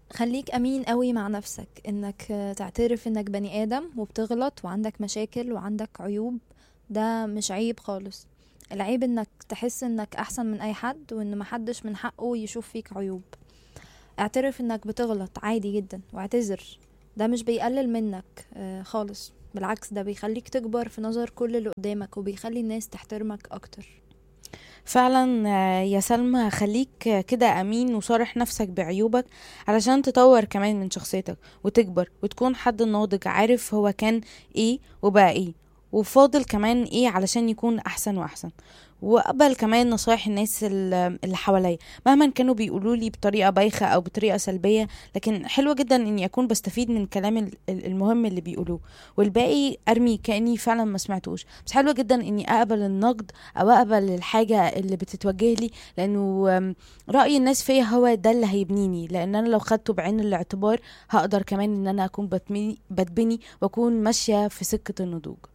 خليك أمين قوي مع نفسك إنك تعترف إنك بني آدم وبتغلط وعندك مشاكل وعندك عيوب ده مش عيب خالص العيب إنك تحس إنك أحسن من أي حد وإن محدش من حقه يشوف فيك عيوب اعترف إنك بتغلط عادي جدا واعتذر ده مش بيقلل منك آه، خالص بالعكس ده بيخليك تكبر في نظر كل اللي قدامك وبيخلي الناس تحترمك أكتر فعلا آه، يا سلمى خليك كده امين وصارح نفسك بعيوبك علشان تطور كمان من شخصيتك وتكبر وتكون حد ناضج عارف هو كان ايه وبقى ايه وفاضل كمان ايه علشان يكون احسن واحسن وقبل كمان نصايح الناس ال- اللي حواليا مهما كانوا بيقولوا لي بطريقه بايخه او بطريقه سلبيه لكن حلوه جدا اني اكون بستفيد من كلام ال- ال- المهم اللي بيقولوه والباقي ارمي كاني فعلا ما سمعتوش بس حلوه جدا اني اقبل النقد او اقبل الحاجه اللي بتتوجه لي لانه آم، راي الناس فيا هو ده اللي هيبنيني لان انا لو خدته بعين الاعتبار هقدر كمان ان انا اكون بتمي- بتبني واكون ماشيه في سكه النضوج